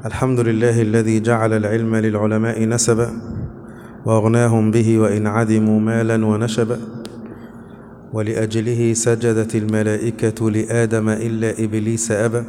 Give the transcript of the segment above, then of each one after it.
الحمد لله الذي جعل العلم للعلماء نسبا وأغناهم به وإن عدموا مالا ونشبا ولأجله سجدت الملائكة لآدم إلا إبليس أبى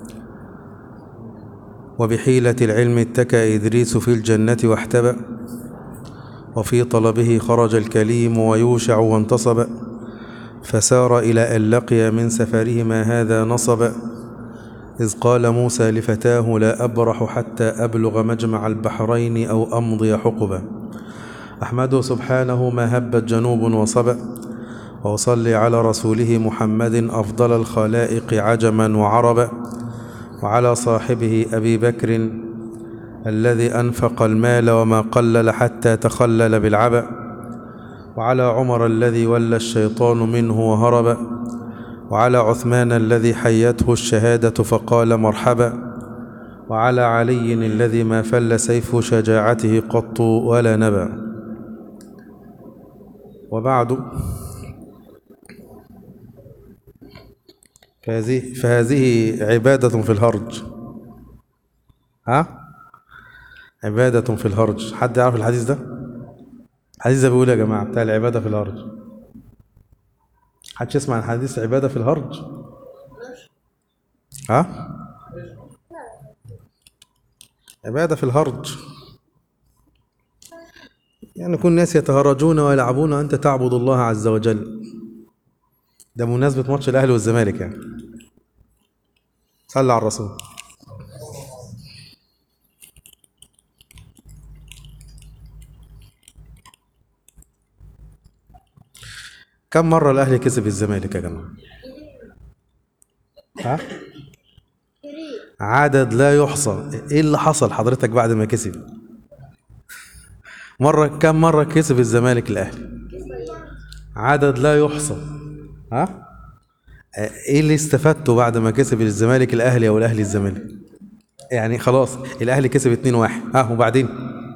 وبحيلة العلم اتكى إدريس في الجنة واحتبى وفي طلبه خرج الكليم ويوشع وانتصب فسار إلى أن لقي من سفرهما هذا نصب إذ قال موسى لفتاه لا أبرح حتى أبلغ مجمع البحرين أو أمضي حقبا أحمده سبحانه ما هبت جنوب وصبا وأصلي على رسوله محمد أفضل الخلائق عجما وعربا وعلى صاحبه أبي بكر الذي أنفق المال وما قلل حتى تخلل بالعبأ وعلى عمر الذي ولى الشيطان منه وهرب وعلى عثمان الذي حيته الشهادة فقال مرحبا وعلى علي الذي ما فل سيف شجاعته قط ولا نبا وبعد فهذه, فهذه عبادة في الهرج ها عبادة في الهرج حد يعرف الحديث ده الحديث ده بيقول يا جماعة بتاع العبادة في الهرج حدش يسمع عن حديث عبادة في الهرج ها عبادة في الهرج يعني يكون الناس يتهرجون ويلعبون وأنت تعبد الله عز وجل ده بمناسبة ماتش الأهلي والزمالك يعني صلى على الرسول كم مرة الأهلي كسب الزمالك يا جماعة؟ ها؟ عدد لا يحصى ايه اللي حصل حضرتك بعد ما كسب مرة كم مرة كسب الزمالك الأهلي عدد لا يحصى ها ايه اللي استفدته بعد ما كسب الزمالك الأهلي أو الأهلي الزمالك يعني خلاص الأهلي كسب 2-1 ها وبعدين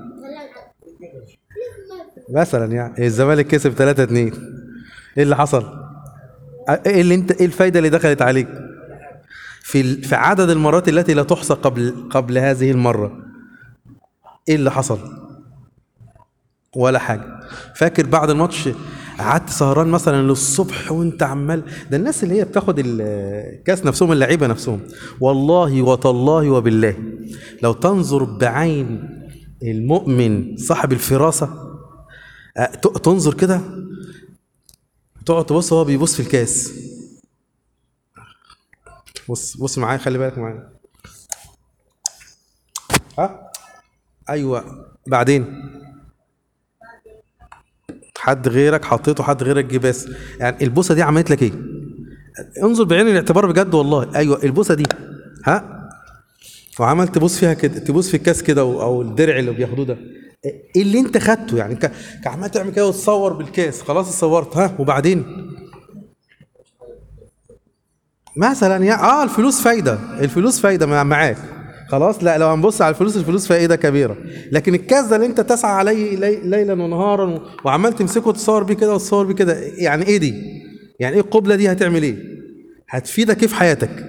مثلا يعني الزمالك كسب 3-2 ايه اللي حصل ايه اللي انت ايه الفايده اللي دخلت عليك في في عدد المرات التي لا تحصى قبل قبل هذه المره ايه اللي حصل ولا حاجه فاكر بعد الماتش قعدت سهران مثلا للصبح وانت عمال ده الناس اللي هي بتاخد الكاس نفسهم اللعيبه نفسهم والله وتالله وبالله لو تنظر بعين المؤمن صاحب الفراسه تنظر كده تقعد تبص هو بيبص في الكاس بص بص معايا خلي بالك معايا ها ايوه بعدين حد غيرك حطيته حد غيرك جه بس يعني البوسه دي عملت لك ايه انظر بعين الاعتبار بجد والله ايوه البوسه دي ها وعمل تبص فيها كده تبص في الكاس كده او الدرع اللي بياخدوه ده ايه اللي انت خدته يعني كعمال تعمل كده وتصور بالكاس خلاص صورت ها وبعدين مثلا يا اه الفلوس فايده الفلوس فايده معاك خلاص لا لو هنبص على الفلوس الفلوس فايده كبيره لكن الكاس ده اللي انت تسعى عليه لي ليلا ونهارا وعمال تمسكه وتصور بيه كده وتصور بيه كده يعني ايه دي يعني ايه القبله دي هتعمل ايه هتفيدك ايه في حياتك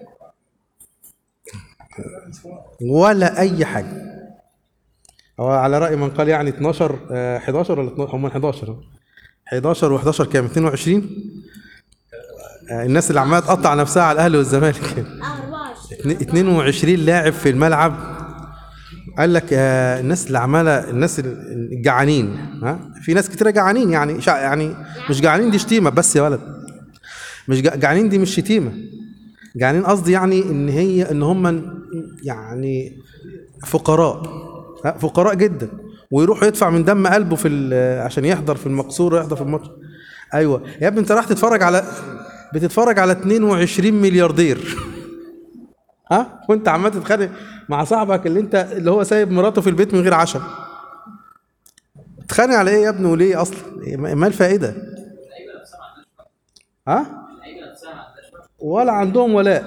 ولا اي حاجه هو على رأي من قال يعني 12 آه 11 ولا 12 هم 11 11 و11 كام 22 آه الناس اللي عماله تقطع نفسها على الاهلي والزمالك 22 لاعب في الملعب قال لك آه الناس اللي عماله الناس الجعانين ها في ناس كتيره جعانين يعني يعني مش جعانين دي شتيمه بس يا ولد مش جعانين دي مش شتيمه جعانين قصدي يعني ان هي ان هم يعني فقراء فقراء جدا ويروح يدفع من دم قلبه في عشان يحضر في المقصوره يحضر في الماتش ايوه يا ابني انت راح تتفرج على بتتفرج على 22 ملياردير ها وانت عمال تتخانق مع صاحبك اللي انت اللي هو سايب مراته في البيت من غير عشاء تتخانق على ايه يا ابني وليه اصلا ما الفائده ها ولا عندهم ولاء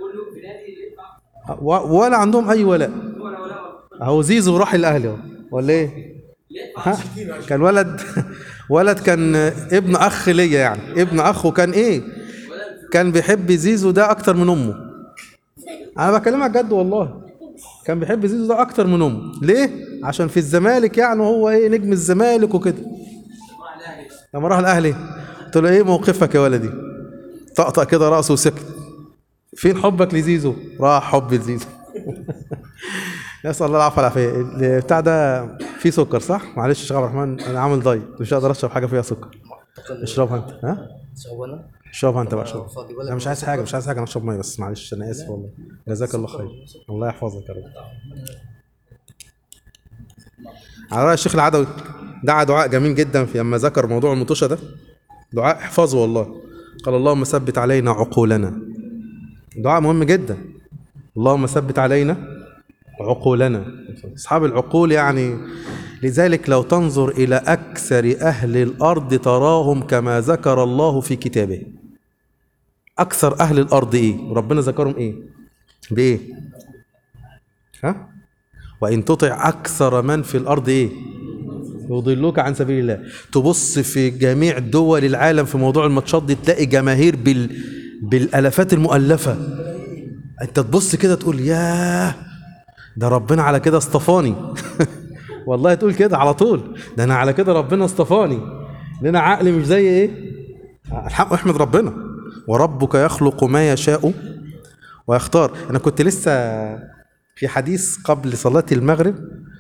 ولا عندهم اي ولاء اهو زيزو راح الاهلي اهو ولا ايه ها كان ولد ولد كان ابن اخ ليا يعني ابن اخ وكان ايه كان بيحب زيزو ده اكتر من امه انا بكلمك جد والله كان بيحب زيزو ده اكتر من امه ليه عشان في الزمالك يعني هو ايه نجم الزمالك وكده لما راح الاهلي قلت له ايه موقفك يا ولدي طقطق كده راسه وسكت فين حبك لزيزو راح حب لزيزو نسال الله العافيه والعافيه البتاع ده فيه سكر صح معلش يا شيخ عبد الرحمن انا عامل دايت مش هقدر اشرب حاجه فيها سكر اشربها انت ها شغلنا اشربها انت بقى اشرب فاضي بالك انا مش عايز حاجه مش عايز حاجه انا اشرب ميه بس معلش انا اسف والله جزاك الله خير الله يحفظك يا رب على رأي الشيخ العدوي دعا دعاء جميل جدا في لما ذكر موضوع المطوشه ده دعاء احفظه والله قال اللهم ثبت علينا عقولنا دعاء مهم جدا اللهم ثبت علينا عقولنا اصحاب العقول يعني لذلك لو تنظر الى اكثر اهل الارض تراهم كما ذكر الله في كتابه اكثر اهل الارض ايه ربنا ذكرهم ايه بايه ها وان تطع اكثر من في الارض ايه يضلوك عن سبيل الله تبص في جميع دول العالم في موضوع الماتشات دي تلاقي جماهير بال بالالافات المؤلفه انت تبص كده تقول ياه ده ربنا على كده اصطفاني والله تقول كده على طول ده انا على كده ربنا اصطفاني ده انا عقلي مش زي ايه الحق احمد ربنا وربك يخلق ما يشاء ويختار انا كنت لسه في حديث قبل صلاة المغرب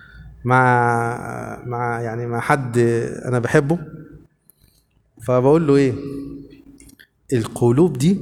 مع مع يعني مع حد انا بحبه فبقول له ايه القلوب دي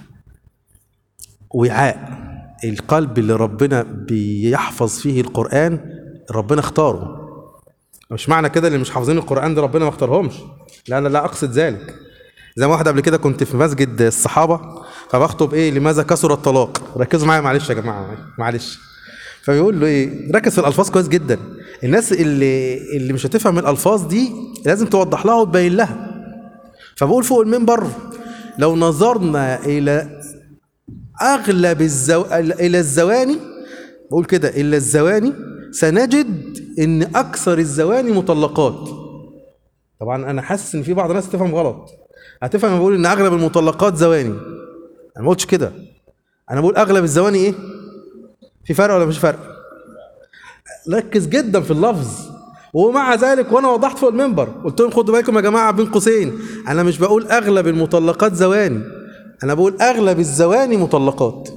وعاء القلب اللي ربنا بيحفظ فيه القرآن ربنا اختاره مش معنى كده اللي مش حافظين القرآن ده ربنا ما اختارهمش لا انا لا اقصد ذلك زي ما واحد قبل كده كنت في مسجد الصحابة فبخطب ايه لماذا كثر الطلاق ركزوا معايا معلش يا جماعة معلش فبيقول له ايه ركز في الالفاظ كويس جدا الناس اللي اللي مش هتفهم الالفاظ دي لازم توضح لها وتبين لها فبقول فوق المنبر لو نظرنا الى اغلب الزو... الى الزواني بقول كده الا الزواني سنجد ان اكثر الزواني مطلقات طبعا انا حاسس ان في بعض الناس تفهم غلط هتفهم بقول ان اغلب المطلقات زواني انا ما قلتش كده انا بقول اغلب الزواني ايه في فرق ولا مش فرق ركز جدا في اللفظ ومع ذلك وانا وضحت فوق المنبر قلت لهم خدوا بالكم يا جماعه بين قوسين انا مش بقول اغلب المطلقات زواني انا بقول اغلب الزواني مطلقات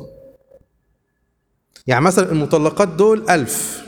يعني مثلا المطلقات دول ألف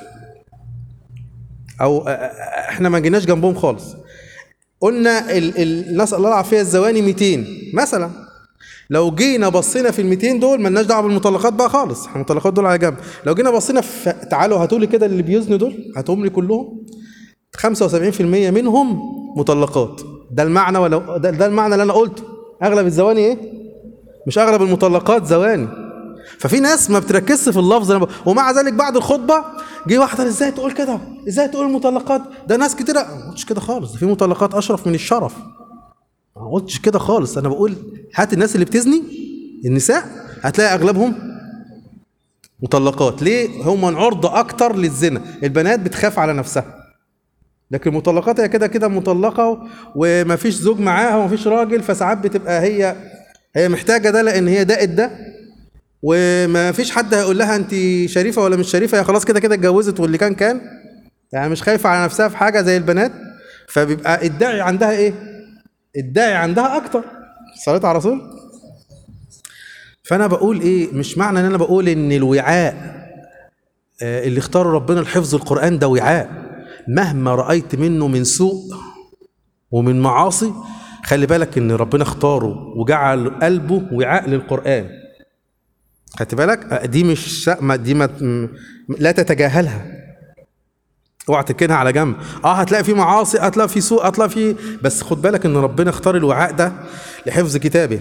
او احنا ما جيناش جنبهم خالص قلنا ال ال نسال الله العافيه الزواني 200 مثلا لو جينا بصينا في ال 200 دول مالناش دعوه بالمطلقات بقى خالص المطلقات دول على جنب لو جينا بصينا في تعالوا هاتوا لي كده اللي بيزنوا دول هاتهم لي كلهم 75% منهم مطلقات ده المعنى ولا ده, ده المعنى اللي انا قلته اغلب الزواني ايه مش اغلب المطلقات زواني ففي ناس ما بتركزش في اللفظ أنا ب... ومع ذلك بعد الخطبه جه واحده ازاي تقول كده ازاي تقول المطلقات ده ناس كتير ما قلتش كده خالص ده في مطلقات اشرف من الشرف ما قلتش كده خالص انا بقول هات الناس اللي بتزني النساء هتلاقي اغلبهم مطلقات ليه هم عرضة اكتر للزنا البنات بتخاف على نفسها لكن المطلقات هي كده كده مطلقة ومفيش زوج معاها ومفيش راجل فساعات بتبقى هي هي محتاجة ده لان هي دقت ده وما فيش حد هيقول لها انت شريفة ولا مش شريفة هي خلاص كده كده اتجوزت واللي كان كان يعني مش خايفة على نفسها في حاجة زي البنات فبيبقى الداعي عندها ايه الداعي عندها اكتر صلاه على رسول فانا بقول ايه مش معنى ان انا بقول ان الوعاء آه، اللي اختاره ربنا لحفظ القران ده وعاء مهما رايت منه من سوء ومن معاصي خلي بالك ان ربنا اختاره وجعل قلبه وعاء للقران خدت بالك آه، دي مش ما- دي ما م- لا تتجاهلها اوعى تركنها على جنب اه هتلاقي في معاصي هتلاقي في سوء هتلاقي في بس خد بالك ان ربنا اختار الوعاء ده لحفظ كتابه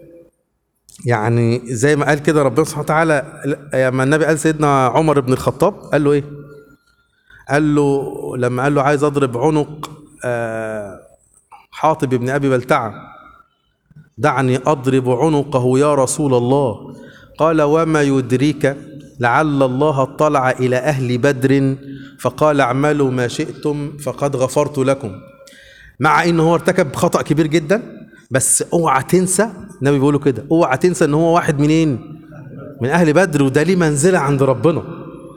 يعني زي ما قال كده ربنا سبحانه وتعالى لما النبي قال سيدنا عمر بن الخطاب قال له ايه قال له لما قال له عايز اضرب عنق آه، حاطب بن ابي بلتعه دعني اضرب عنقه يا رسول الله قال وما يدريك لعل الله اطلع الى اهل بدر فقال اعملوا ما شئتم فقد غفرت لكم مع ان هو ارتكب خطا كبير جدا بس اوعى تنسى النبي بيقولوا كده اوعى تنسى ان هو واحد منين من اهل بدر وده ليه منزله عند ربنا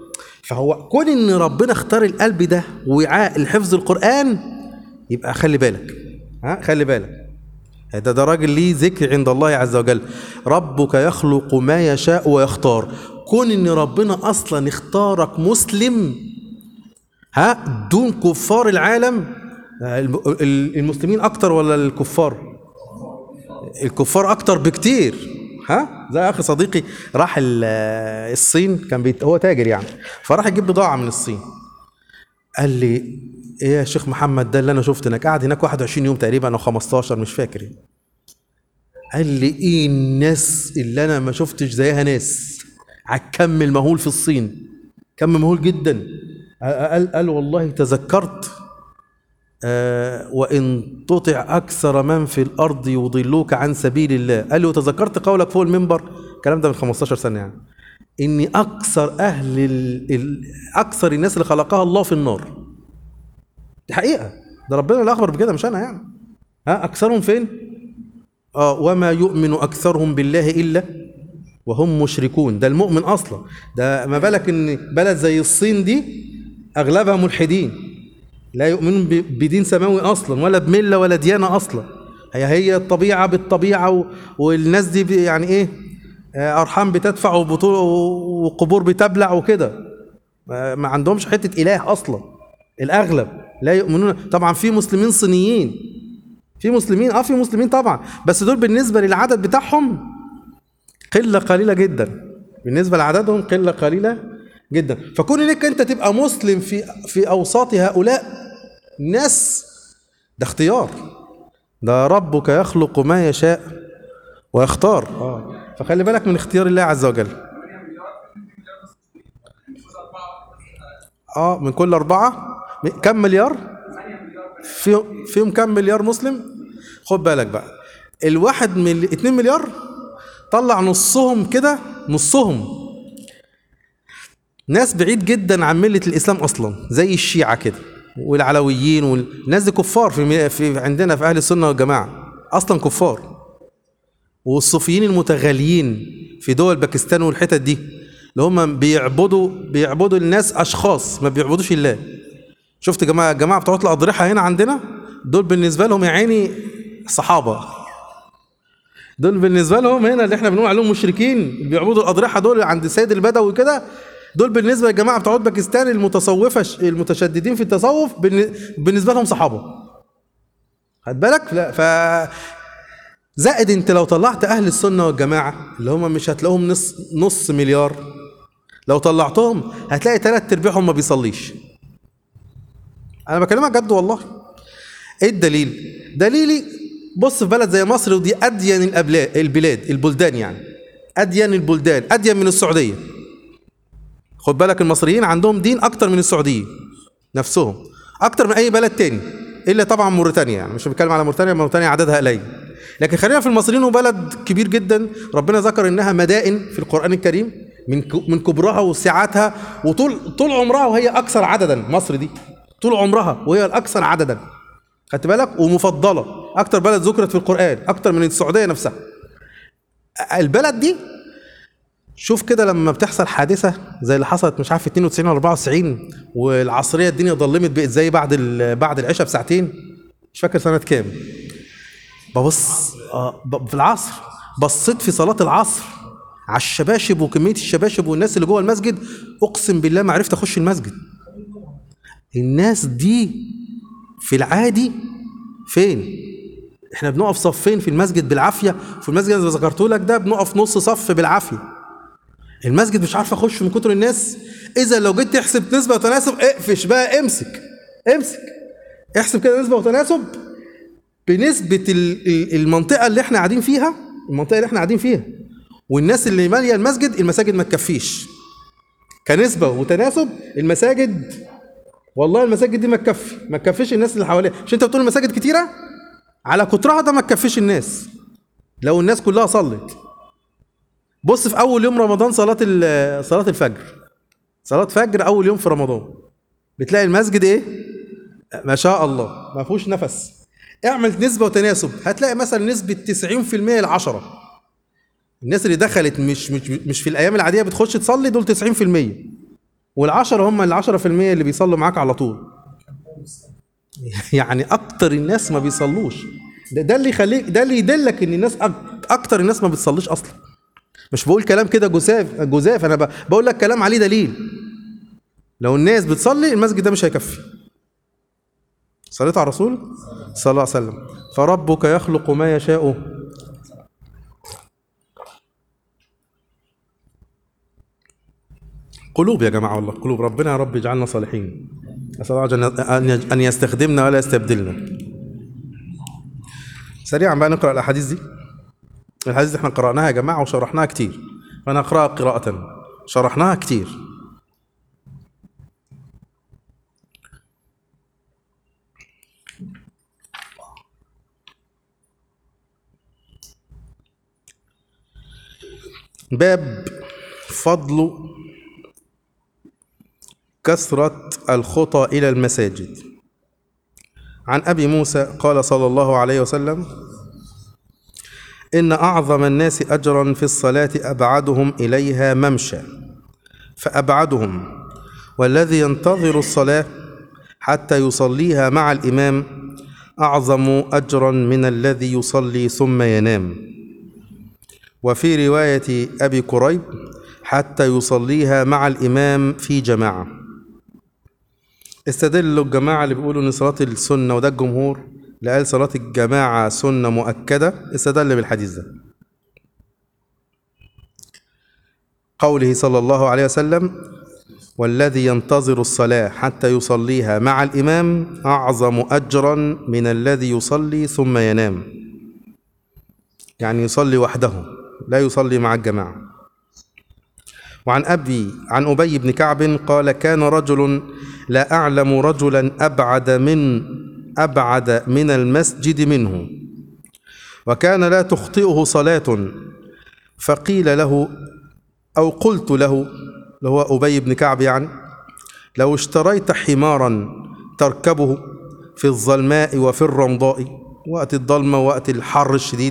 فهو كون ان ربنا اختار القلب ده وعاء لحفظ القران يبقى خلي بالك ها خلي بالك ده ده راجل ليه ذكر عند الله عز وجل ربك يخلق ما يشاء ويختار كون ان ربنا اصلا اختارك مسلم ها دون كفار العالم الم- ال- المسلمين اكتر ولا الكفار الكفار اكتر بكتير ها زي اخي صديقي راح ال- الصين كان بيت هو تاجر يعني فراح يجيب بضاعه من الصين قال لي ايه يا شيخ محمد ده اللي انا شفت هناك قاعد هناك 21 يوم تقريبا او 15 مش فاكر يعني. قال لي ايه الناس اللي انا ما شفتش زيها ناس على الكم المهول في الصين كم مهول جدا قال قال والله تذكرت آه وان تطع اكثر من في الارض يضلوك عن سبيل الله قال له تذكرت قولك فوق المنبر الكلام ده من 15 سنه يعني اني اكثر اهل ال... ال... اكثر الناس اللي خلقها الله في النار دي حقيقه ده ربنا اللي اخبر بكده مش انا يعني ها اكثرهم فين اه وما يؤمن اكثرهم بالله الا وهم مشركون ده المؤمن اصلا ده ما بالك ان بلد زي الصين دي اغلبها ملحدين لا يؤمنون ب- بدين سماوي اصلا ولا بمله ولا ديانه اصلا هي هي الطبيعه بالطبيعه و... والناس دي ب- يعني ايه آه، ارحام بتدفع وبطول وقبور بتبلع وكده ما ما عندهمش حته اله اصلا الاغلب لا يؤمنون طبعا في مسلمين صينيين في مسلمين اه في مسلمين طبعا بس دول بالنسبه للعدد بتاعهم قله قليله جدا بالنسبه لعددهم قله قليله جدا فكون انك انت تبقى مسلم في في اوساط هؤلاء ناس ده اختيار ده ربك يخلق ما يشاء ويختار اه فخلي بالك من اختيار الله عز وجل اه من كل أربعة م- كم مليار فيهم فيهم كم مليار مسلم خد بالك بقى الواحد من اتنين مليار طلع نصهم كده نصهم ناس بعيد جدا عن ملة الإسلام أصلا زي الشيعة كده والعلويين والناس دي كفار في, في عندنا في أهل السنة والجماعة أصلا كفار والصوفيين المتغاليين في دول باكستان والحتت دي اللي هم بيعبدوا بيعبدوا الناس أشخاص ما بيعبدوش الله شفت جماعة جماعة بتوع الأضرحة هنا عندنا دول بالنسبة لهم يا عيني صحابة دول بالنسبة لهم هنا اللي احنا بنقول عليهم مشركين اللي بيعبدوا الأضرحة دول عند سيد البدوي كده دول بالنسبة للجماعة بتوع باكستان المتصوفة ش- المتشددين في التصوف بالن- بالنسبة لهم صحابة خد بالك لا ف زائد انت لو طلعت اهل السنه والجماعه اللي هم مش هتلاقوهم نص نص مليار لو طلعتهم هتلاقي ثلاث ارباعهم ما بيصليش انا بكلمك جد والله ايه الدليل دليلي بص في بلد زي مصر ودي ادين الابلاد البلاد البلدان يعني ادين البلدان ادين من السعوديه خد بالك المصريين عندهم دين اكتر من السعوديين نفسهم اكتر من اي بلد تاني الا طبعا موريتانيا يعني مش بتكلم على موريتانيا موريتانيا عددها قليل لكن خلينا في المصريين وبلد كبير جدا ربنا ذكر انها مدائن في القران الكريم من ك- من كبرها وسعتها وطول طول عمرها وهي اكثر عددا مصر دي طول عمرها وهي الاكثر عددا خدت بالك ومفضله اكتر بلد ذكرت في القران اكتر من السعوديه نفسها البلد دي شوف كده لما بتحصل حادثه زي اللي حصلت مش عارف 92 ولا 94 والعصريه الدنيا ضلمت بقت زي بعد ال- بعد العشاء بساعتين مش فاكر سنه كام ببص آه ب- في العصر بصيت في صلاه العصر على الشباشب وكميه الشباشب والناس اللي جوه المسجد اقسم بالله ما عرفت اخش المسجد الناس دي في العادي فين احنا بنقف صفين في المسجد بالعافيه في المسجد اللي ذكرته لك ده بنقف نص صف بالعافيه المسجد مش عارف اخش من كتر الناس اذا لو جيت تحسب نسبه وتناسب اقفش بقى امسك امسك احسب كده نسبه وتناسب بنسبه ال- ال- المنطقه اللي احنا قاعدين فيها المنطقه اللي احنا قاعدين فيها والناس اللي ماليه المسجد المساجد ما تكفيش كنسبه وتناسب المساجد والله المساجد دي ما تكفي ما تكفيش الناس اللي حواليها مش انت بتقول المساجد كتيره على كترها ده ما تكفيش الناس لو الناس كلها صلت بص في اول يوم رمضان صلاه ال- صلاه الفجر صلاه فجر اول يوم في رمضان بتلاقي المسجد ايه ما شاء الله ما فيهوش نفس اعمل نسبه وتناسب هتلاقي مثلا نسبه 90% ل 10 الناس اللي دخلت مش مش مش في الايام العاديه بتخش تصلي دول 90% والعشرة هم العشرة في المية اللي بيصلوا معاك على طول يعني أكتر الناس ما بيصلوش ده, ده اللي يخليك ده اللي يدلك إن الناس أك- أكتر الناس ما بتصليش أصلا مش بقول كلام كده جزاف جزاف أنا ب- بقول لك كلام عليه دليل لو الناس بتصلي المسجد ده مش هيكفي صليت على الرسول صلى الله عليه وسلم فربك يخلق ما يشاء قلوب يا جماعة والله قلوب ربنا يا رب يجعلنا صالحين أسأل الله جل- أن- أن يستخدمنا ولا يستبدلنا سريعا بقى نقرأ الأحاديث دي الأحاديث دي احنا قرأناها يا جماعة وشرحناها كتير فأنا أقرأها قراءة شرحناها كتير باب فضل كثرة الخطى إلى المساجد عن أبي موسى قال صلى الله عليه وسلم إن أعظم الناس أجرا في الصلاة أبعدهم إليها ممشى فأبعدهم والذي ينتظر الصلاة حتى يصليها مع الإمام أعظم أجرا من الذي يصلي ثم ينام وفي رواية أبي كريب حتى يصليها مع الإمام في جماعة استدلوا الجماعة اللي بيقولوا إن صلاة السنة وده الجمهور اللي قال صلاة الجماعة سنة مؤكدة استدل بالحديث ده قوله صلى الله عليه وسلم والذي ينتظر الصلاة حتى يصليها مع الإمام أعظم أجرا من الذي يصلي ثم ينام يعني يصلي وحده لا يصلي مع الجماعة وعن أبي عن أبي بن كعب قال كان رجل لا أعلم رجلا أبعد من أبعد من المسجد منه وكان لا تخطئه صلاة فقيل له أو قلت له اللي هو أبي بن كعب يعني لو اشتريت حمارا تركبه في الظلماء وفي الرمضاء وقت الظلمة وقت الحر الشديد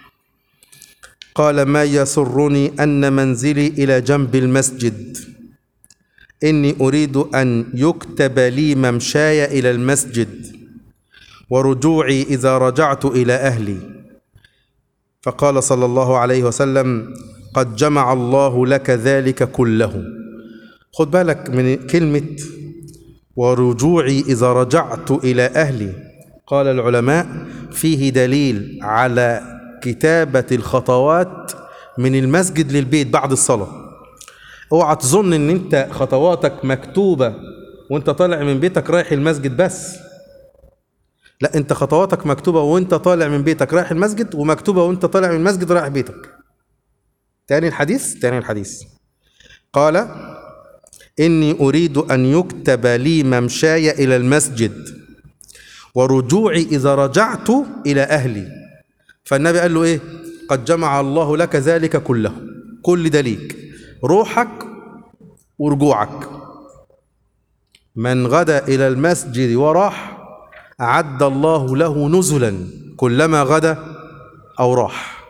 قال ما يسرني أن منزلي إلى جنب المسجد إني أريد أن يكتب لي ممشاي إلى المسجد ورجوعي إذا رجعت إلى أهلي فقال صلى الله عليه وسلم قد جمع الله لك ذلك كله خد بالك من كلمة ورجوعي إذا رجعت إلى أهلي قال العلماء فيه دليل على كتابة الخطوات من المسجد للبيت بعد الصلاة اوعى تظن ان انت خطواتك مكتوبة وانت طالع من بيتك رايح المسجد بس لا انت خطواتك مكتوبة وانت طالع من بيتك رايح المسجد ومكتوبة وانت طالع من المسجد رايح بيتك تاني الحديث تاني الحديث قال إني أريد أن يكتب لي ممشاي إلى المسجد ورجوعي إذا رجعت إلى أهلي فالنبي قال له إيه قد جمع الله لك ذلك كله كل ده ليك روحك ورجوعك من غدا إلى المسجد وراح أعد الله له نزلا كلما غدا أو راح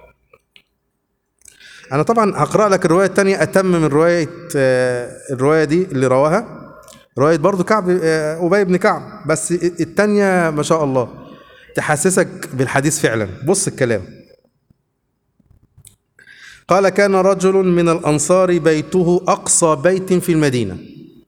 أنا طبعا هقرأ لك الرواية التانية أتم من رواية آه، الرواية دي اللي رواها رواية برضو كعب آه، أبي بن كعب بس التانية ما شاء الله تحسسك بالحديث فعلا بص الكلام قال كان رجل من الأنصار بيته أقصى بيت في المدينة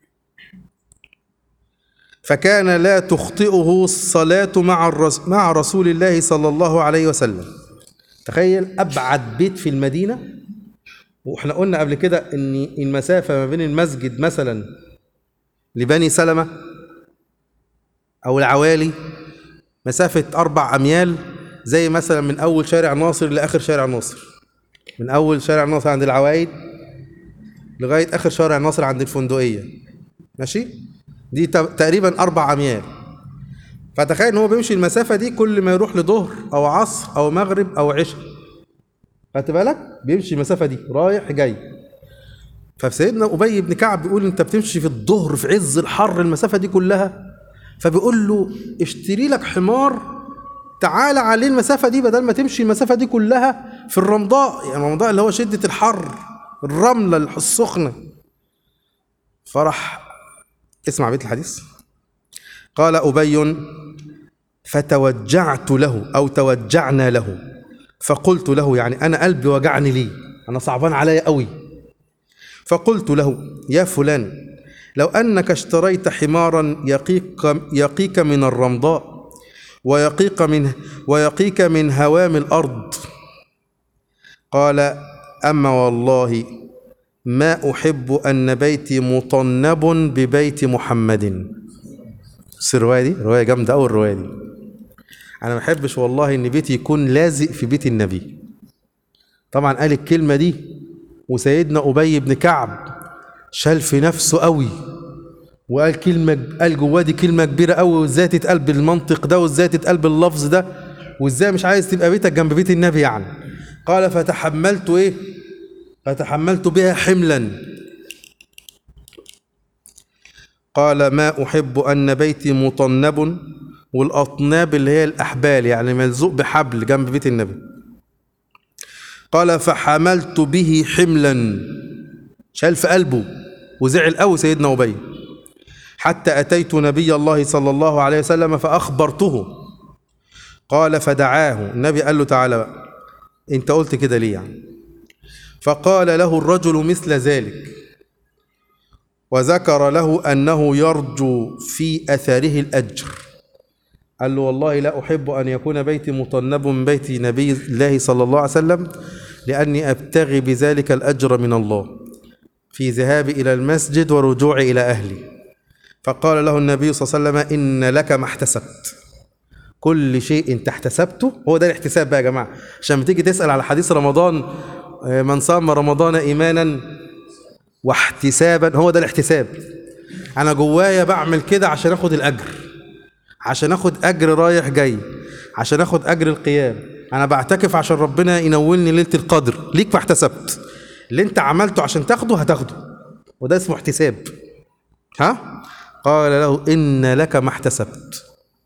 فكان لا تخطئه الصلاة مع الرس مع رسول الله صلى الله عليه وسلم تخيل أبعد بيت في المدينة واحنا قلنا قبل كده ان المسافة ما بين المسجد مثلا لبني سلمة أو العوالي مسافة أربع أميال زي مثلا من أول شارع ناصر لآخر شارع ناصر من أول شارع ناصر عند العوايد لغاية آخر شارع ناصر عند الفندقية ماشي دي ت- تقريبا أربع أميال فتخيل إن هو بيمشي المسافة دي كل ما يروح لظهر أو عصر أو مغرب أو عشاء خدت بالك بيمشي المسافة دي رايح جاي فسيدنا أبي بن كعب بيقول أنت بتمشي في الظهر في عز الحر المسافة دي كلها فبيقول له اشتري لك حمار تعالى عليه المسافة دي بدل ما تمشي المسافة دي كلها في الرمضاء يعني الرمضاء اللي هو شدة الحر الرملة السخنة فرح اسمع بيت الحديث قال أبي فتوجعت له أو توجعنا له فقلت له يعني أنا قلبي وجعني ليه أنا صعبان عليا قوي فقلت له يا فلان لو أنك اشتريت حمارا يقيك, يقيك من الرمضاء ويقيك من, ويقيك من هوام الأرض قال أما والله ما أحب أن بيتي مطنب ببيت محمد بس الرواية دي رواية جامدة أوي الرواية دي أنا ما أحبش والله إن بيتي يكون لازق في بيت النبي طبعا قال الكلمة دي وسيدنا أبي بن كعب شال في نفسه قوي وقال كلمة قال جواه دي كلمة كبيرة قوي وازاي تتقال بالمنطق ده وازاي تتقال باللفظ ده وازاي مش عايز تبقى بيتك جنب بيت النبي يعني قال فتحملت ايه فتحملت بها حملا قال ما أحب أن بيتي مطنب والأطناب اللي هي الأحبال يعني ملزوق بحبل جنب بيت النبي قال فحملت به حملا شال في قلبه وزعل قوي سيدنا أبي حتى أتيت نبي الله صلى الله عليه وسلم فأخبرته قال فدعاه النبي قال له تعالى بقى انت قلت كده ليه يعني فقال له الرجل مثل ذلك وذكر له أنه يرجو في أثره الأجر قال له والله لا أحب أن يكون بيتي مطنب من بيت نبي الله صلى الله عليه وسلم لأني أبتغي بذلك الأجر من الله في ذهابي إلى المسجد ورجوعي إلى أهلي فقال له النبي صلى الله عليه وسلم إن لك ما احتسبت كل شيء انت احتسبته هو ده الاحتساب بقى يا جماعة عشان لما تيجي تسأل على حديث رمضان من صام رمضان إيمانا واحتسابا هو ده الاحتساب أنا جوايا بعمل كده عشان أخد الأجر عشان أخد أجر رايح جاي عشان أخد أجر القيام أنا بعتكف عشان ربنا ينولني ليلة القدر ليك فاحتسبت اللي انت عملته عشان تاخده هتاخده وده اسمه احتساب ها قال له إن لك ما احتسبت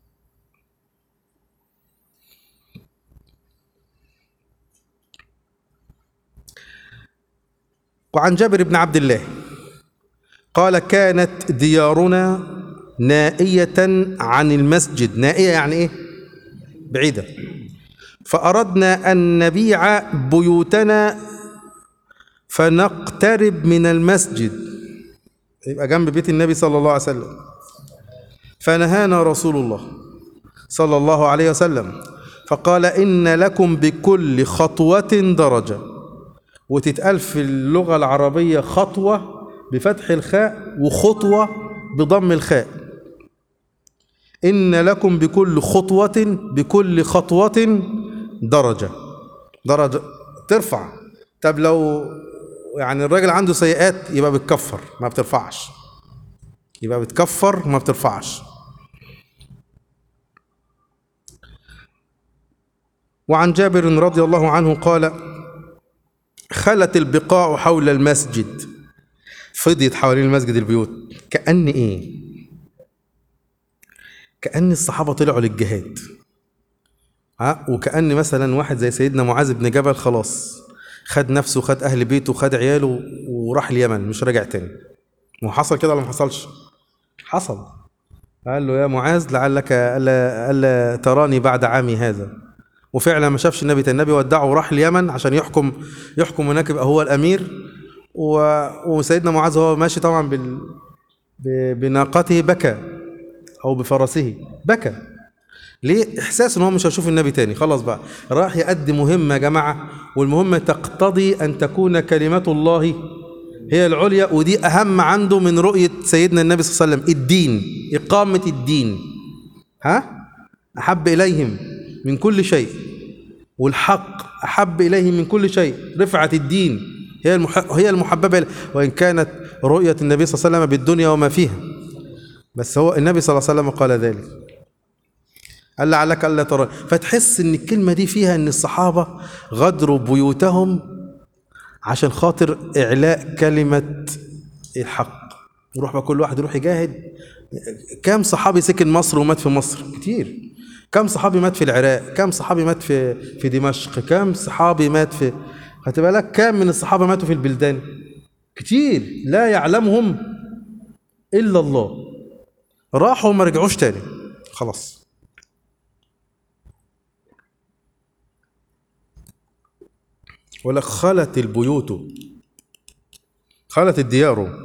وعن جابر بن عبد الله قال كانت ديارنا نائية عن المسجد نائية يعني ايه بعيدة فأردنا أن نبيع بيوتنا فنقترب من المسجد يبقى جنب بيت النبي صلى الله عليه وسلم فنهانا رسول الله صلى الله عليه وسلم فقال إن لكم بكل خطوة درجة وتتقال في اللغة العربية خطوة بفتح الخاء وخطوة بضم الخاء إن لكم بكل خطوة بكل خطوة درجة درجة ترفع طب لو يعني الراجل عنده سيئات يبقى بتكفر ما بترفعش يبقى بتكفر وما بترفعش وعن جابر رضي الله عنه قال خلت البقاع حول المسجد فضيت حوالين المسجد البيوت كأن ايه كأن الصحابة طلعوا للجهاد ها وكأن مثلا واحد زي سيدنا معاذ بن جبل خلاص خد نفسه خد أهل بيته خد عياله وراح اليمن مش راجع تاني وحصل كده ولا ما حصلش حصل قال له يا معاذ لعلك ألا, ألا تراني بعد عامي هذا وفعلا ما شافش النبي النبي ودعه وراح اليمن عشان يحكم يحكم هناك يبقى هو الأمير و... وسيدنا معاذ هو ماشي طبعا بال... ب... بناقته بكى أو بفرسه بكى ليه احساس ان هو مش هيشوف النبي تاني خلاص بقى راح يؤدي مهمه يا جماعه والمهمه تقتضي ان تكون كلمه الله هي العليا ودي اهم عنده من رؤيه سيدنا النبي صلى الله عليه وسلم الدين اقامه الدين ها احب اليهم من كل شيء والحق احب اليهم من كل شيء رفعه الدين هي المح... هي المحببه وان كانت رؤيه النبي صلى الله عليه وسلم بالدنيا وما فيها بس هو النبي صلى الله عليه وسلم قال ذلك قال لعلك الا ترى فتحس ان الكلمه دي فيها ان الصحابه غدروا بيوتهم عشان خاطر اعلاء كلمه الحق يروح بقى كل واحد يروح يجاهد كم صحابي سكن مصر ومات في مصر كتير كم صحابي مات في العراق كم صحابي مات في في دمشق كم صحابي مات في خدت بالك كم من الصحابه ماتوا في البلدان كتير لا يعلمهم إلا الله راحوا وما رجعوش تاني خلاص ولك خلت البيوت خلت الديار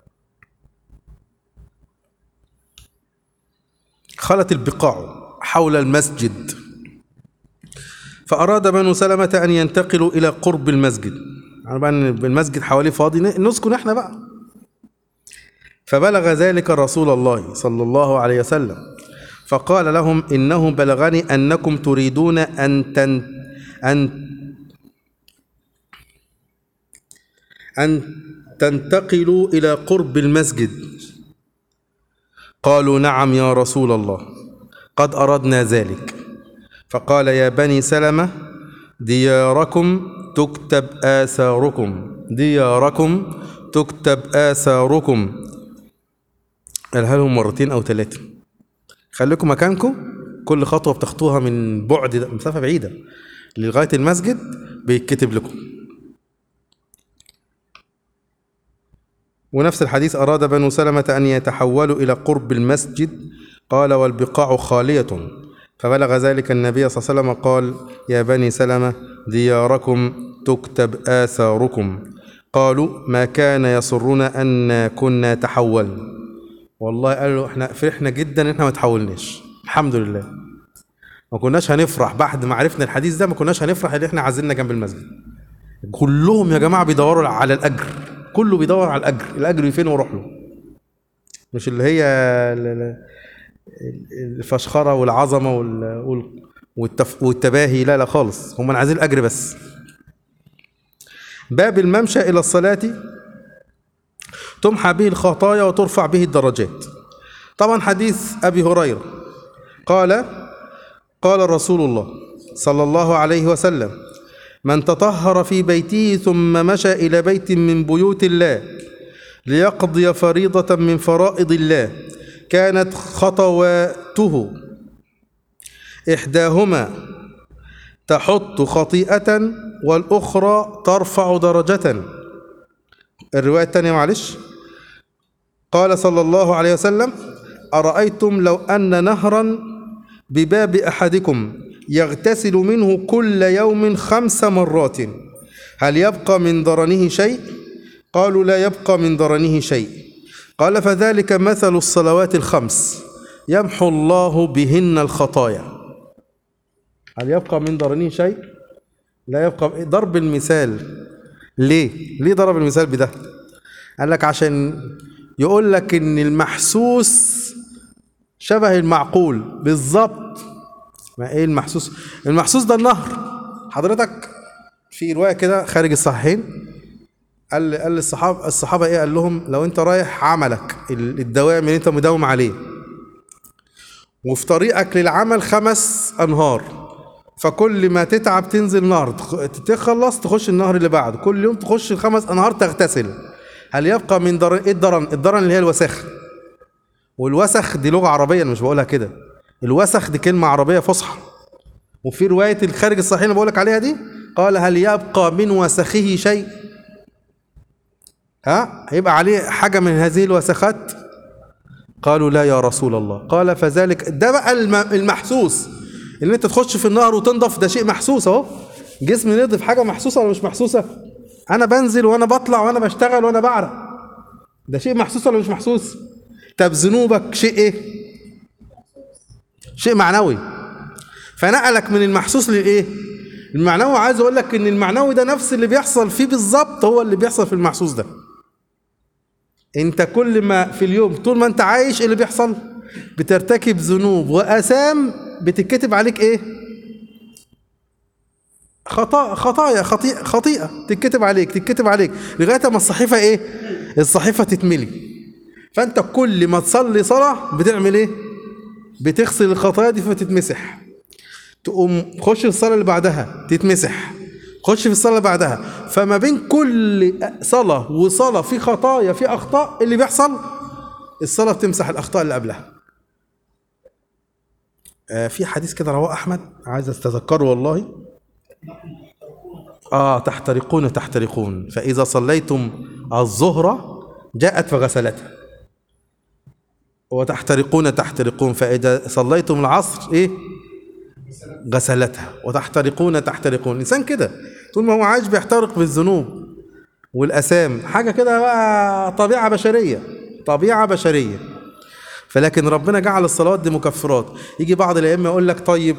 خلت البقاع حول المسجد فأراد بنو سلمة أن ينتقلوا إلى قرب المسجد يعني بقى إن المسجد حواليه فاضي نسكن احنا بقى فبلغ ذلك رسول الله صلى الله عليه وسلم فقال لهم إنه بلغني أنكم تريدون أن تن أن أن تنتقلوا إلى قرب المسجد قالوا نعم يا رسول الله قد أردنا ذلك فقال يا بني سلمة دياركم تكتب آثاركم دياركم تكتب آثاركم قالها لهم مرتين أو ثلاثة خليكم مكانكم كل خطوة بتخطوها من بعد ده مسافة بعيدة لغاية المسجد بيتكتب لكم ونفس الحديث أراد بنو سلمة أن يتحولوا إلى قرب المسجد قال والبقاع خالية فبلغ ذلك النبي صلى الله عليه وسلم قال يا بني سلمة دياركم تكتب آثاركم قالوا ما كان يسرنا أن كنا تحول والله قالوا احنا فرحنا جدا ان احنا ما تحولناش الحمد لله ما كناش هنفرح بعد ما عرفنا الحديث ده ما كناش هنفرح ان احنا عازلنا جنب المسجد كلهم يا جماعه بيدوروا على الاجر كله بيدور على الاجر الاجر فين واروح له مش اللي هي ال- ال- الفشخره والعظمه وال- وال- والتف- والتباهي لا لا خالص هم عايزين الاجر بس باب الممشى الى الصلاه تمحى به الخطايا وترفع به الدرجات طبعا حديث ابي هريره قال قال رسول الله صلى الله عليه وسلم من تطهر في بيته ثم مشى الى بيت من بيوت الله ليقضي فريضه من فرائض الله كانت خطواته احداهما تحط خطيئه والاخرى ترفع درجه الروايه الثانيه معلش قال صلى الله عليه وسلم ارايتم لو ان نهرا بباب احدكم يغتسل منه كل يوم خمس مرات هل يبقى من درنه شيء قالوا لا يبقى من درنه شيء قال فذلك مثل الصلوات الخمس يمحو الله بهن الخطايا هل يبقى من درنه شيء لا يبقى ضرب المثال ليه ليه ضرب المثال بده قال لك عشان يقول لك ان المحسوس شبه المعقول بالظبط ما ايه المحسوس المحسوس ده النهر حضرتك في روايه كده خارج الصحيحين قال قال الصحابه الصحابه ايه قال لهم لو انت رايح عملك ال- الدوام اللي انت مداوم عليه وفي طريقك للعمل خمس انهار فكل ما تتعب تنزل نهر تخ- تخلص تخش النهر اللي بعده كل يوم تخش الخمس انهار تغتسل هل يبقى من در... ايه الدرن الدرن اللي هي الوساخه والوسخ دي لغه عربيه انا مش بقولها كده الوسخ دي كلمه عربيه فصحى وفي روايه الخارج الصحيح اللي بقول لك عليها دي قال هل يبقى من وسخه شيء ها هيبقى عليه حاجه من هذه الوسخات قالوا لا يا رسول الله قال فذلك ده بقى الم- المحسوس ان انت تخش في النهر وتنضف ده شيء محسوس اهو جسمي نضف حاجه محسوسه ولا مش محسوسه انا بنزل وانا بطلع وانا بشتغل وانا بعرق ده شيء محسوس ولا مش محسوس طب ذنوبك شيء ايه شيء معنوي فنقلك من المحسوس للايه المعنوي عايز اقول لك ان المعنوي ده نفس اللي بيحصل فيه بالظبط هو اللي بيحصل في المحسوس ده انت كل ما في اليوم طول ما انت عايش ايه اللي بيحصل بترتكب ذنوب واثام بتتكتب عليك ايه خطا خطايا خطيئة خطيئة تتكتب عليك تتكتب عليك لغاية ما الصحيفة ايه الصحيفة تتملي فانت كل ما تصلي صلاة بتعمل ايه بتغسل الخطايا دي فتتمسح تقوم تخش في الصلاة اللي بعدها تتمسح خش في الصلاة اللي بعدها فما بين كل صلاة وصلاة في خطايا في أخطاء اللي بيحصل الصلاة بتمسح الأخطاء اللي قبلها آه في حديث كده رواه أحمد عايز أتذكره والله آه تحترقون تحترقون فإذا صليتم الظهر جاءت فغسلتها وتحترقون تحترقون فإذا صليتم العصر إيه غسلتها وتحترقون تحترقون الإنسان كده طول ما هو عايش بيحترق بالذنوب والأسام حاجة كده بقى طبيعة بشرية طبيعة بشرية فلكن ربنا جعل الصلوات دي مكفرات يجي بعض الأئمة يقول لك طيب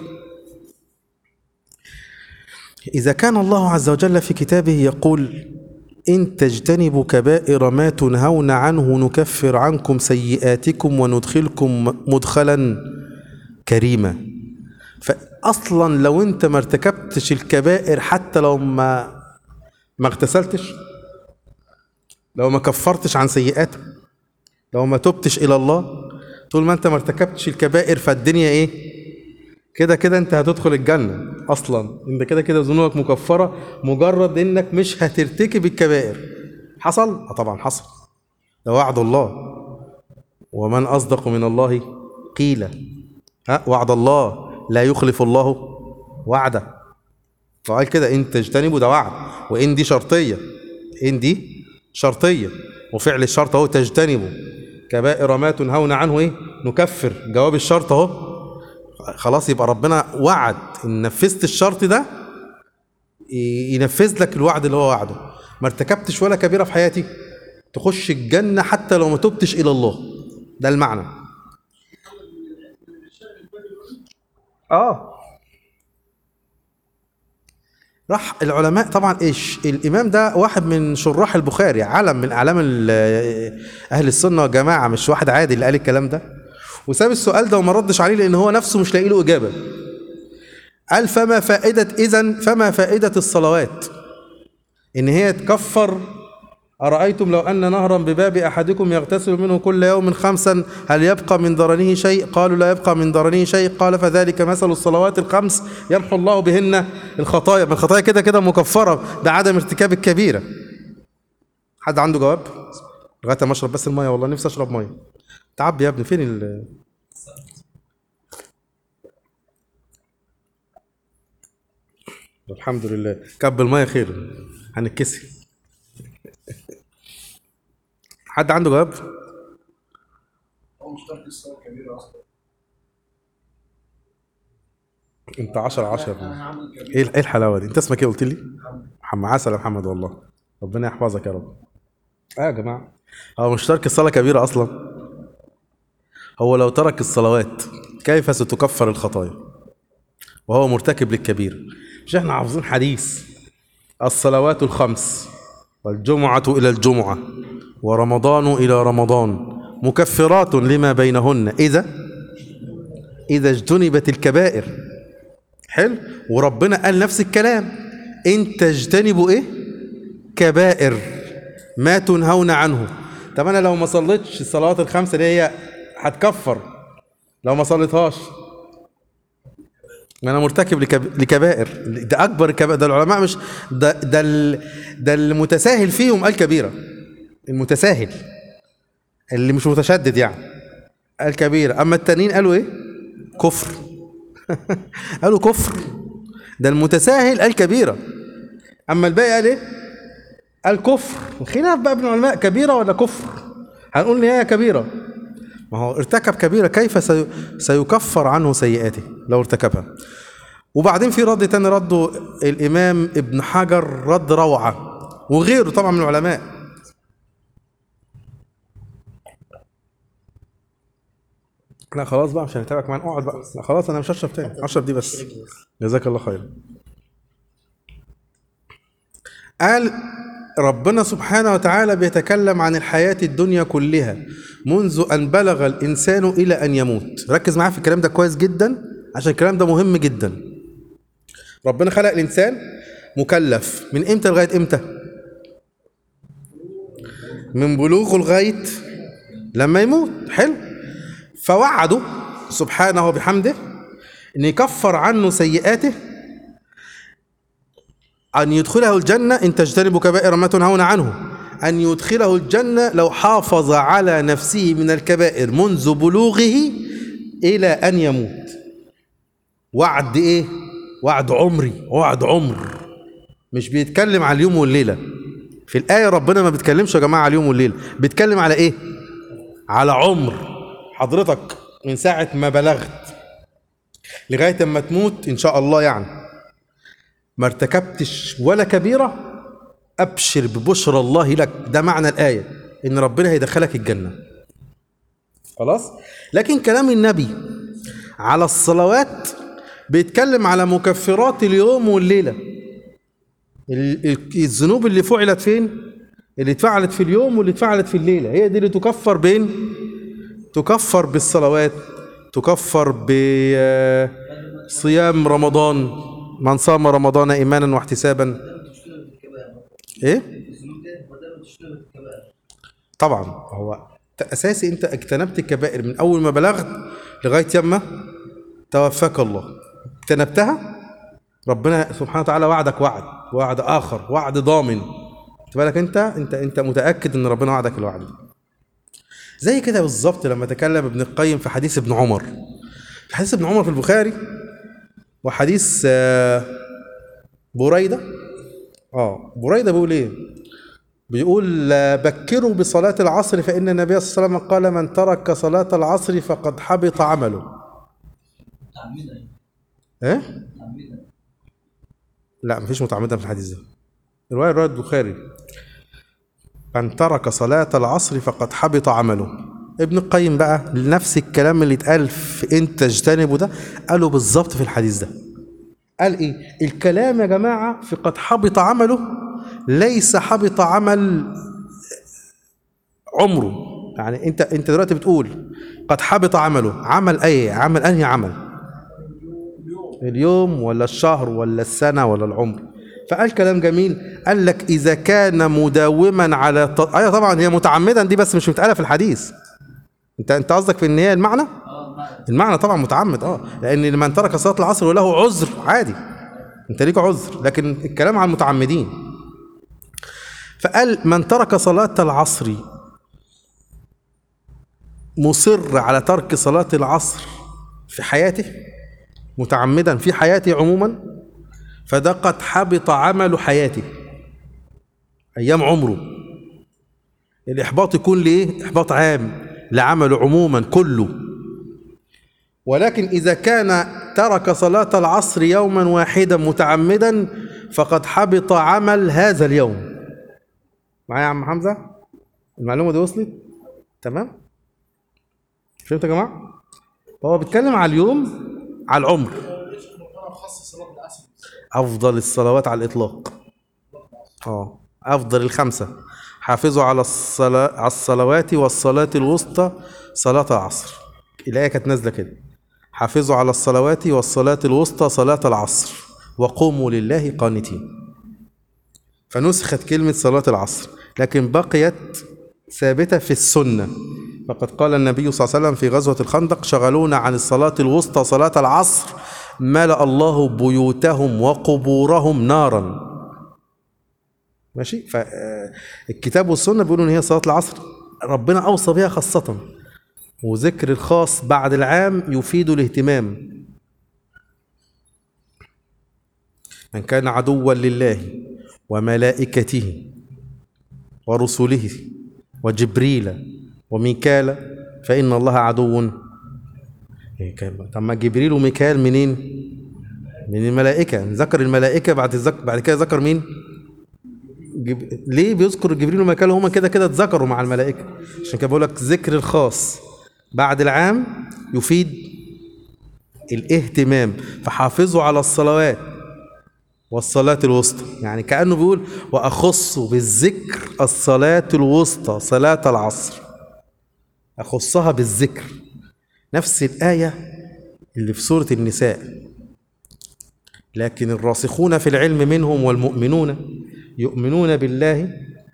إذا كان الله عز وجل في كتابه يقول إن تجتنبوا كبائر ما تنهون عنه نكفر عنكم سيئاتكم وندخلكم مدخلا كريما فأصلا لو أنت ما ارتكبتش الكبائر حتى لو ما ما اغتسلتش لو ما كفرتش عن سيئاتك لو ما تبتش إلى الله طول ما أنت ما ارتكبتش الكبائر فالدنيا إيه كده كده انت هتدخل الجنة اصلا انت كده كده ذنوبك مكفرة مجرد انك مش هترتكب الكبائر حصل؟ اه طبعا حصل ده وعد الله ومن اصدق من الله قيل ها وعد الله لا يخلف الله وعده فقال كده ان تجتنبوا ده وعد وان دي شرطية ان دي شرطية وفعل الشرط اهو تجتنبوا كبائر ما تنهون عنه ايه نكفر جواب الشرط اهو خلاص يبقى ربنا وعد ان نفذت الشرط ده ينفذ لك الوعد اللي هو وعده ما ارتكبتش ولا كبيره في حياتي تخش الجنه حتى لو ما تبتش الى الله ده المعنى اه راح العلماء طبعا ايش الامام ده واحد من شراح البخاري علم من اعلام اهل السنه والجماعه مش واحد عادي اللي قال الكلام ده وساب السؤال ده وما ردش عليه لان هو نفسه مش لاقي له اجابه قال فما فائده اذا فما فائده الصلوات ان هي تكفر ارايتم لو ان نهرا بباب احدكم يغتسل منه كل يوم خمسا هل يبقى من درنه شيء قالوا لا يبقى من درنه شيء قال فذلك مثل الصلوات الخمس يمحو الله بهن الخطايا من الخطايا كده كده مكفره ده عدم ارتكاب الكبيره حد عنده جواب لغايه ما اشرب بس الميه والله نفسي اشرب ميه تعب يا ابني فين ال الحمد لله كب الميه خير هنتكسر حد عنده جواب هو مشترك الصلاة كبيرة أصلا انت 10 10 أنا هعمل كبيرة ايه ايه الحلاوه دي انت اسمك ايه قلت لي محمد عسل يا محمد والله ربنا يحفظك يا رب اه يا جماعه هو مش ترك الصلاه كبيره اصلا هو لو ترك الصلوات كيف ستكفر الخطايا وهو مرتكب للكبير مش احنا حافظين حديث الصلوات الخمس والجمعة إلى الجمعة ورمضان إلى رمضان مكفرات لما بينهن إذا إذا اجتنبت الكبائر حلو وربنا قال نفس الكلام إن تجتنبوا إيه كبائر ما تنهون عنه طب أنا لو ما صليتش الصلوات الخمسة دي هي هتكفر لو ما صليتهاش ما انا مرتكب لكب... لكبائر ده اكبر الكبائر ده العلماء مش ده ده ال... ده المتساهل فيهم قال كبيره المتساهل اللي مش متشدد يعني قال كبيره اما التانيين قالوا ايه كفر قالوا كفر ده المتساهل قال كبيره اما الباقي قال ايه قال كفر خلاف بقى بين العلماء كبيره ولا كفر هنقول ان هي كبيره ما هو ارتكب كبيرة كيف سي... سيكفر عنه سيئاته لو ارتكبها وبعدين في رد تاني رده الإمام ابن حجر رد روعة وغيره طبعا من العلماء لا خلاص بقى مش هنتابع كمان اقعد بقى لا خلاص انا مش هشرب تاني هشرب دي بس جزاك الله خير قال ربنا سبحانه وتعالى بيتكلم عن الحياة الدنيا كلها منذ أن بلغ الإنسان إلى أن يموت ركز معايا في الكلام ده كويس جدا عشان الكلام ده مهم جدا ربنا خلق الإنسان مكلف من إمتى لغاية إمتى من بلوغه لغاية لما يموت حلو فوعده سبحانه وبحمده أن يكفر عنه سيئاته أن يدخله الجنة إن تجتنبوا كبائر ما تنهون عنه أن يدخله الجنة لو حافظ على نفسه من الكبائر منذ بلوغه إلى أن يموت وعد إيه؟ وعد عمري وعد عمر مش بيتكلم على اليوم والليلة في الآية ربنا ما بيتكلمش يا جماعة على اليوم والليلة بيتكلم على إيه؟ على عمر حضرتك من ساعة ما بلغت لغاية ما تموت إن شاء الله يعني ما ارتكبتش ولا كبيرة أبشر ببشرى الله لك ده معنى الآية إن ربنا هيدخلك الجنة خلاص لكن كلام النبي على الصلوات بيتكلم على مكفرات اليوم والليلة ال- ال- الذنوب اللي فعلت فين اللي اتفعلت في اليوم واللي اتفعلت في الليلة هي دي اللي تكفر بين تكفر بالصلوات تكفر بصيام رمضان من صام رمضان إيمانا واحتسابا ايه طبعا هو اساسي انت اجتنبت الكبائر من اول ما بلغت لغايه يما توفاك الله اجتنبتها ربنا سبحانه وتعالى وعدك وعد وعد اخر وعد ضامن خد بالك انت انت انت متاكد ان ربنا وعدك الوعد ده. زي كده بالظبط لما تكلم ابن القيم في حديث ابن عمر في حديث ابن عمر في البخاري وحديث آه، بريده اه بريده بيقول ايه بيقول آه، بكروا بصلاة العصر فإن النبي صلى الله عليه وسلم قال من ترك صلاة العصر فقد حبط عمله متعمدا ايه متعمدا لا مفيش متعمدا في الحديث ده رواية رواية البخاري من ترك صلاة العصر فقد حبط عمله ابن القيم بقى نفس الكلام اللي اتقال في انت اجتنبه ده قاله بالظبط في الحديث ده قال ايه الكلام يا جماعة في قد حبط عمله ليس حبط عمل عمره يعني انت انت دلوقتي بتقول قد حبط عمله عمل ايه عمل انهي عمل اليوم ولا الشهر ولا السنة ولا العمر فقال كلام جميل قال لك إذا كان مداوما على ط... أيوة طبعا هي متعمدا دي بس مش متقالة في الحديث أنت أنت قصدك في إن هي المعنى؟ اه معنى المعنى طبعا متعمد اه لأن من ترك صلاة العصر وله عذر عادي أنت ليك عذر لكن الكلام على المتعمدين فقال من ترك صلاة العصر مصر على ترك صلاة العصر في حياته متعمدا في حياته عموما فده قد حبط عمل حياته ايام عمره الاحباط يكون لايه احباط عام لعمله عموما كله ولكن اذا كان ترك صلاه العصر يوما واحدا متعمدا فقد حبط عمل هذا اليوم معايا يا عم حمزه المعلومه دي وصلت تمام فهمت يا جماعه هو بيتكلم على اليوم على العمر ليش ربنا خصص صلاه العصر افضل الصلوات على الاطلاق اه افضل الخمسه حافظوا على الصلاة على الصلوات والصلاة الوسطى صلاة العصر الآية كانت نازلة كده حافظوا على الصلوات والصلاة الوسطى صلاة العصر وقوموا لله قانتين فنسخت كلمة صلاة العصر لكن بقيت ثابتة في السنة فقد قال النبي صلى الله عليه وسلم في غزوة الخندق شغلونا عن الصلاة الوسطى صلاة العصر ملأ الله بيوتهم وقبورهم نارا ماشي فالكتاب والسنة بيقولوا ان هي صلاة العصر ربنا أوصى بها خاصة وذكر الخاص بعد العام يفيد الاهتمام من كان عدوا لله وملائكته ورسله وجبريل وميكال فإن الله عدو إيه كان- طب ما جبريل وميكال منين؟ من الملائكة ذكر الملائكة بعد الذك... بعد كده ذكر مين؟ جب... ليه بيذكر جبريل وميكال هما كده كده اتذكروا مع الملائكة عشان كده بقول لك ذكر الخاص بعد العام يفيد الاهتمام فحافظوا على الصلوات والصلاة الوسطى يعني كأنه بيقول وأخص بالذكر الصلاة الوسطى صلاة العصر أخصها بالذكر نفس الآية اللي في سورة النساء لكن الراسخون في العلم منهم والمؤمنون يؤمنون بالله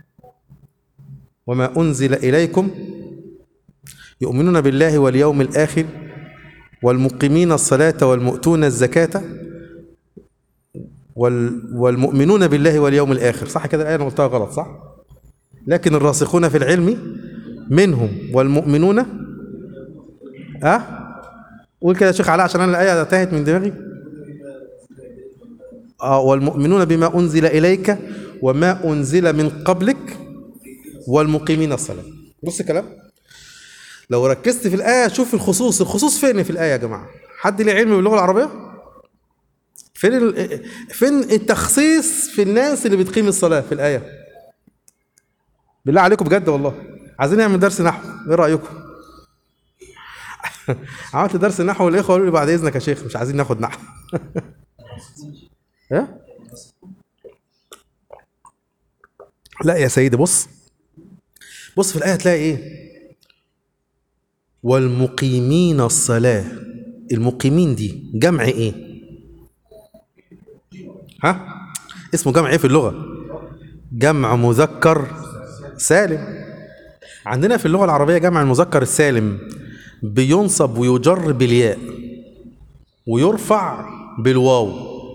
وما أنزل إليكم يؤمنون بالله واليوم الآخر والمقيمين الصلاة والمؤتون الزكاة وال والمؤمنون بالله واليوم الآخر صح كده الآية أنا قلتها غلط صح لكن الراسخون في العلم منهم والمؤمنون أه قول كده يا شيخ علاء عشان أنا الآية تاهت من دماغي آه والمؤمنون بما أنزل إليك وما أنزل من قبلك والمقيمين الصلاة بص كلام لو ركزت في الآية شوف الخصوص الخصوص فين في الآية يا جماعة حد ليه علم باللغة العربية فين ال... فين التخصيص في الناس اللي بتقيم الصلاة في الآية بالله عليكم بجد والله عايزين نعمل درس نحو ايه رأيكم عملت درس نحو والاخوه قالوا لي بعد اذنك يا شيخ مش عايزين ناخد نحو ايه لا يا سيدي بص بص في الآية تلاقي إيه والمقيمين الصلاة المقيمين دي جمع إيه ها اسمه جمع إيه في اللغة جمع مذكر سالم عندنا في اللغة العربية جمع المذكر السالم بينصب ويجر بالياء ويرفع بالواو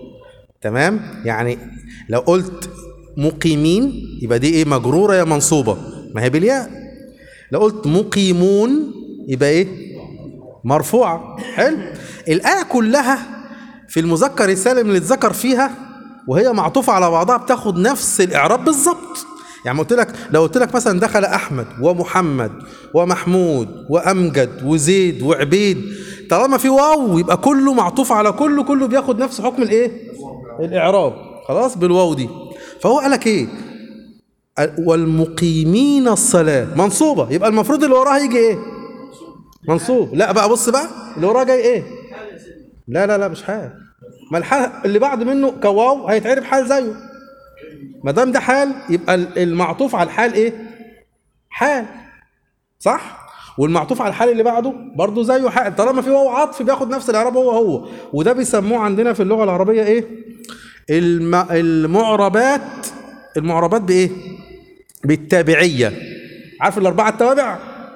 تمام يعني لو قلت مقيمين يبقى دي ايه مجروره يا منصوبه ما هي بالياء لو قلت مقيمون يبقى ايه مرفوعه حلو الايه كلها في المذكر السالم اللي اتذكر فيها وهي معطوفه على بعضها بتاخد نفس الاعراب بالظبط يعني قلت لك لو قلت لك مثلا دخل احمد ومحمد ومحمود وامجد وزيد وعبيد طالما في واو يبقى كله معطوف على كله كله بياخد نفس حكم الايه الاعراب خلاص بالواو دي فهو قال لك ايه والمقيمين الصلاه منصوبه يبقى المفروض اللي وراها يجي ايه منصوب لا بقى بص بقى اللي وراه جاي ايه لا لا لا مش حال ما الحال اللي بعد منه كواو هيتعرب حال زيه ما دام ده حال يبقى المعطوف على الحال ايه حال صح والمعطوف على الحال اللي بعده برضه زيه حال طالما في واو عطف بياخد نفس الاعراب هو هو وده بيسموه عندنا في اللغه العربيه ايه الم... المعربات المعربات بايه بالتابعيه عارف الاربعه التوابع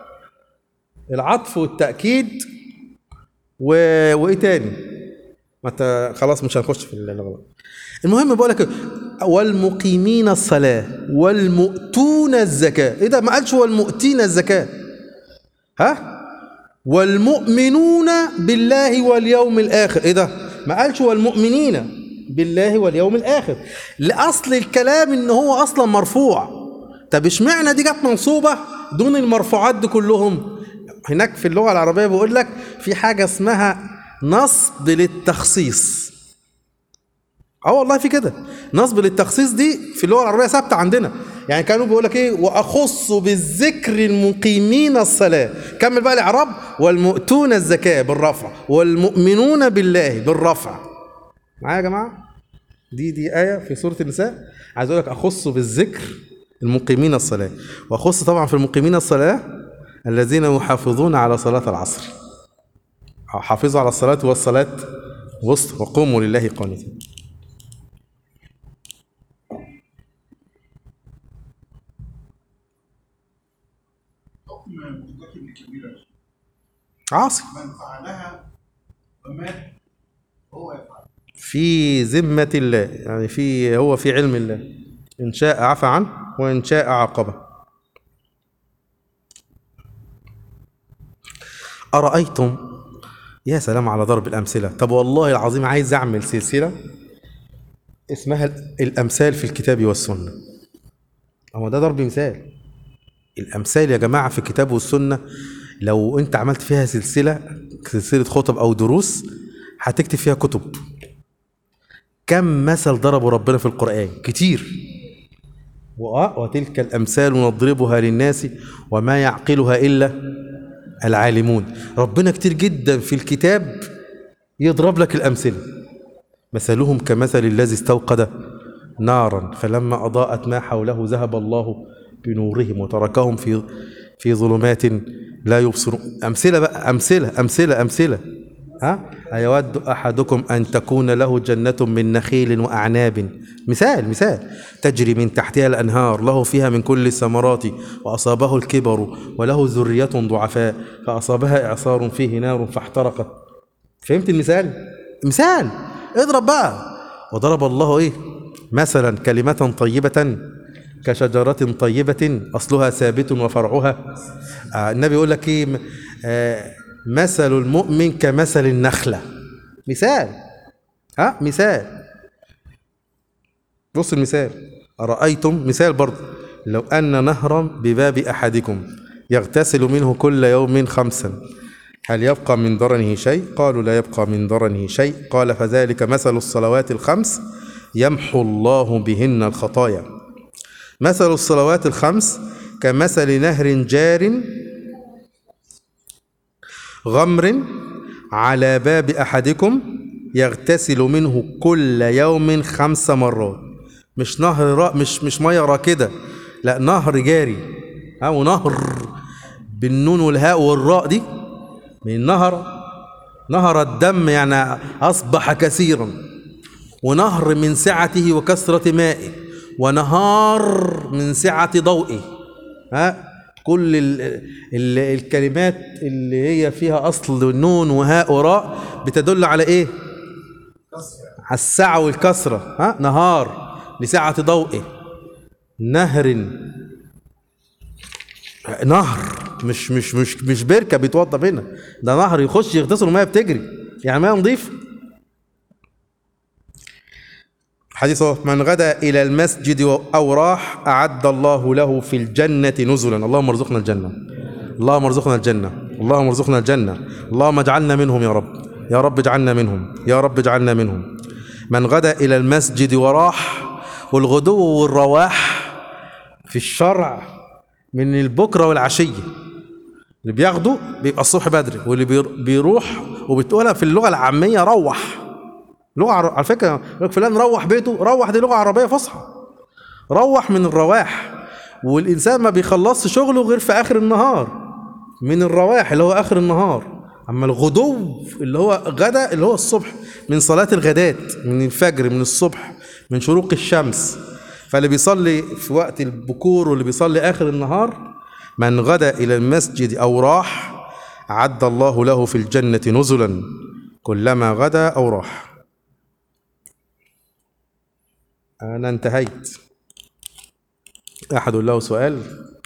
العطف والتاكيد و... وايه تاني ما انت خلاص مش هنخش في اللغه المهم بقول لك والمقيمين الصلاه والمؤتون الزكاه ايه ده ما قالش والمؤتين الزكاه ها والمؤمنون بالله واليوم الاخر ايه ده ما قالش والمؤمنين بالله واليوم الاخر لاصل الكلام ان هو اصلا مرفوع طب اشمعنى دي جت منصوبه دون المرفوعات دي كلهم هناك في اللغه العربيه بيقول لك في حاجه اسمها نصب للتخصيص اه والله في كده نصب للتخصيص دي في اللغه العربيه ثابته عندنا يعني كانوا بيقول لك ايه واخص بالذكر المقيمين الصلاه كمل بقى الاعراب والمؤتون الزكاه بالرفع والمؤمنون بالله بالرفع معايا يا جماعه دي دي ايه في سوره النساء عايز اقول لك اخص بالذكر المقيمين الصلاه واخص طبعا في المقيمين الصلاه الذين يحافظون على صلاه العصر حافظوا على الصلاه والصلاه وسط وقوموا لله قانتين حكم مرتكب الكبيرة عاصي من فعلها ومات هو يفعل في ذمة الله يعني في هو في علم الله إن شاء عفى عنه وإن شاء عاقبه أرأيتم يا سلام على ضرب الأمثلة طب والله العظيم عايز أعمل سلسلة اسمها الأمثال في الكتاب والسنة هو ده ضرب مثال الأمثال يا جماعة في الكتاب والسنة لو أنت عملت فيها سلسلة سلسلة خطب أو دروس هتكتب فيها كتب كم مثل ضربه ربنا في القرآن كتير وآه وتلك الأمثال نضربها للناس وما يعقلها إلا العالمون ربنا كتير جدا في الكتاب يضرب لك الأمثلة مثلهم كمثل الذي استوقد نارا فلما أضاءت ما حوله ذهب الله بنورهم وتركهم في في ظلمات لا يبصرون أمثلة بقى أمثلة أمثلة أمثلة ها أيود أحدكم أن تكون له جنة من نخيل وأعناب مثال مثال تجري من تحتها الأنهار له فيها من كل الثمرات وأصابه الكبر وله ذرية ضعفاء فأصابها إعصار فيه نار فاحترقت فهمت المثال؟ مثال اضرب بقى وضرب الله إيه مثلا كلمة طيبة كشجرة طيبة أصلها ثابت وفرعها آه النبي يقول لك إيه آه مثل المؤمن كمثل النخلة مثال ها مثال بص المثال أرأيتم مثال برضه لو أن نهرا بباب أحدكم يغتسل منه كل يوم خمسا هل يبقى من درنه شيء قالوا لا يبقى من درنه شيء قال فذلك مثل الصلوات الخمس يمحو الله بهن الخطايا مثل الصلوات الخمس كمثل نهر جار غمر على باب احدكم يغتسل منه كل يوم خمس مرات مش نهر را مش مش ميه راكده لا نهر جاري او نهر بالنون والهاء والراء دي من نهر نهر الدم يعني اصبح كثيرا ونهر من سعته وكثرة مائه ونهار من سعة ضوئه ها كل ال ال الكلمات اللي هي فيها أصل نون وهاء وراء بتدل على إيه؟ على السعة والكثرة ها نهار لسعة ضوئه نهر نهر مش مش مش مش بركة بيتوضى هنا ده نهر يخش يغتسل ومية بتجري يعني مية نظيفة حديث هو، من غدا إلى المسجد أو راح أعد الله له في الجنة نزلا اللهم ارزقنا الجنة اللهم ارزقنا الجنة اللهم ارزقنا الجنة اللهم اجعلنا منهم يا رب يا رب اجعلنا منهم يا رب اجعلنا منهم من غدا إلى المسجد وراح والغدو والرواح في الشرع من البكرة والعشية اللي بياخده بيبقى الصبح بدري واللي بير- بيروح وبتقولها في اللغة العامية روح لغة عر... على فكرة يقول لك فلان روح بيته روح دي لغة عربية فصحى روح من الرواح والإنسان ما بيخلصش شغله غير في آخر النهار من الرواح اللي هو آخر النهار أما الغدو اللي هو غدا اللي هو الصبح من صلاة الغدات من الفجر من الصبح من شروق الشمس فاللي بيصلي في وقت البكور واللي بيصلي آخر النهار من غدا إلى المسجد أو راح عد الله له في الجنة نزلا كلما غدا أو راح أنا انتهيت أحد له سؤال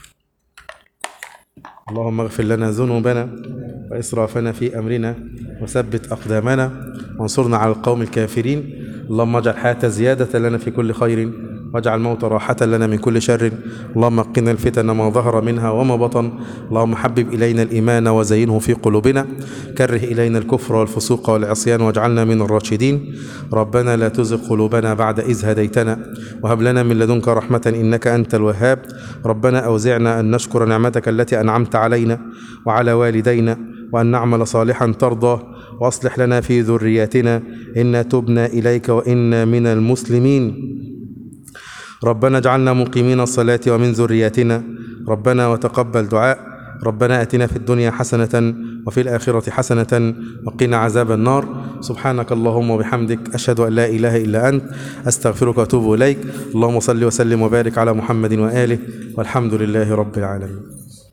اللهم اغفر لنا ذنوبنا وإسرافنا في أمرنا وثبت أقدامنا وانصرنا على القوم الكافرين اللهم اجعل الحياة زيادة لنا في كل خير واجعل الموت راحة لنا من كل شر اللهم قنا الفتن ما ظهر منها وما بطن اللهم حبب إلينا الإيمان وزينه في قلوبنا كره إلينا الكفر والفسوق والعصيان واجعلنا من الراشدين ربنا لا تزغ قلوبنا بعد إذ هديتنا وهب لنا من لدنك رحمة إنك أنت الوهاب ربنا أوزعنا أن نشكر نعمتك التي أنعمت علينا وعلى والدينا وأن نعمل صالحا ترضى وأصلح لنا في ذرياتنا إنا تبنا إليك وإنا من المسلمين ربنا اجعلنا مقيمين الصلاة ومن ذرياتنا ربنا وتقبل دعاء ربنا اتنا في الدنيا حسنة وفي الآخرة حسنة وقنا عذاب النار سبحانك اللهم وبحمدك أشهد أن لا إله إلا أنت أستغفرك وأتوب إليك اللهم صل وسلم وبارك على محمد وآله والحمد لله رب العالمين